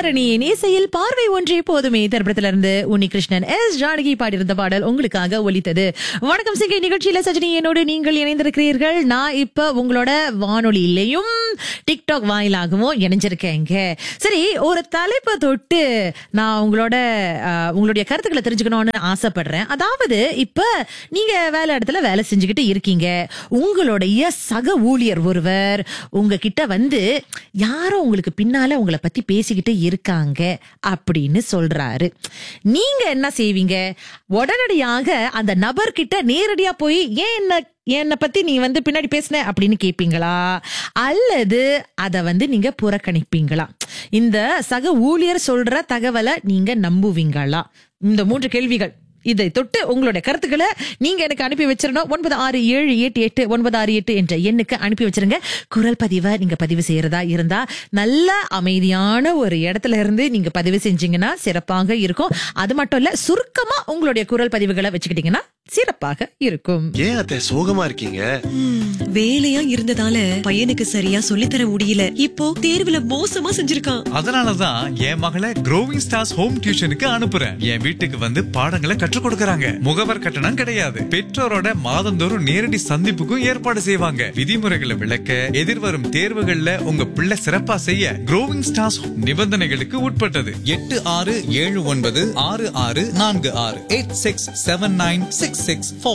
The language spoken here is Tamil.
ஹரிஹரனியின் இசையில் பார்வை ஒன்றே போதுமே திரைப்படத்திலிருந்து உன்னிகிருஷ்ணன் எஸ் ஜானகி பாடியிருந்த பாடல் உங்களுக்காக ஒலித்தது வணக்கம் சிங்கை நிகழ்ச்சியில சஜினி என்னோடு நீங்கள் இணைந்திருக்கிறீர்கள் நான் இப்ப உங்களோட வானொலியிலையும் டிக்டாக் வாயிலாகவும் இணைஞ்சிருக்கேங்க சரி ஒரு தலைப்பை தொட்டு நான் உங்களோட அஹ், உங்களுடைய கருத்துக்களை தெரிஞ்சுக்கணும்னு ஆசைப்படுறேன் அதாவது இப்ப நீங்க வேலை இடத்துல வேலை செஞ்சுக்கிட்டு இருக்கீங்க உங்களுடைய சக ஊழியர் ஒருவர் உங்ககிட்ட வந்து யாரோ உங்களுக்கு பின்னால உங்களை பத்தி பேசிக்கிட்டு இருக்காங்க அப்படின்னு சொல்றாரு நீங்க என்ன செய்வீங்க உடனடியாக அந்த நபர்கிட்ட நேரடியா போய் ஏன் என்ன என்னை பத்தி நீ வந்து பின்னாடி பேசின அப்படின்னு கேப்பீங்களா அல்லது அத வந்து நீங்க புறக்கணிப்பீங்களா இந்த சக ஊழியர் சொல்ற தகவலை நீங்க நம்புவீங்களா இந்த மூன்று கேள்விகள் இதை தொட்டு உங்களுடைய கருத்துக்களை நீங்க எனக்கு அனுப்பி வச்சிடணும் ஒன்பது ஆறு ஏழு எட்டு எட்டு ஒன்பது ஆறு எட்டு என்ற எண்ணுக்கு அனுப்பி வச்சிருங்க குரல் பதிவை நீங்க பதிவு செய்யறதா இருந்தா நல்ல அமைதியான ஒரு இடத்துல இருந்து நீங்க பதிவு செஞ்சீங்கன்னா சிறப்பாக இருக்கும் அது மட்டும் இல்ல சுருக்கமா உங்களுடைய குரல் பதிவுகளை வச்சுக்கிட்டீங்கன்னா சிறப்பாக இருக்கும் ஏன் அத்தை சோகமா இருக்கீங்க வேலையா இருந்ததால பையனுக்கு சரியா சொல்லித்தர முடியல இப்போ தேர்வுல மோசமா செஞ்சிருக்கான் அதனாலதான் என் மகளை க்ரோவிங் ஸ்டார்ஸ் ஹோம் டியூஷனுக்கு அனுப்புறேன் என் வீட்டுக்கு வந்து பாடங்களை கற்றுக் கொடுக்கறாங்க முகவர் கட்டணம் கிடையாது பெற்றோரோட மாதந்தோறும் நேரடி சந்திப்புக்கும் ஏற்பாடு செய்வாங்க விதிமுறைகளை விளக்க எதிர்வரும் தேர்வுகள்ல உங்க பிள்ளை சிறப்பா செய்ய க்ரோவிங் ஸ்டார்ஸ் நிபந்தனைகளுக்கு உட்பட்டது எட்டு ஆறு ஏழு ஒன்பது ஆறு ஆறு நான்கு ஆறு eight six seven nine six six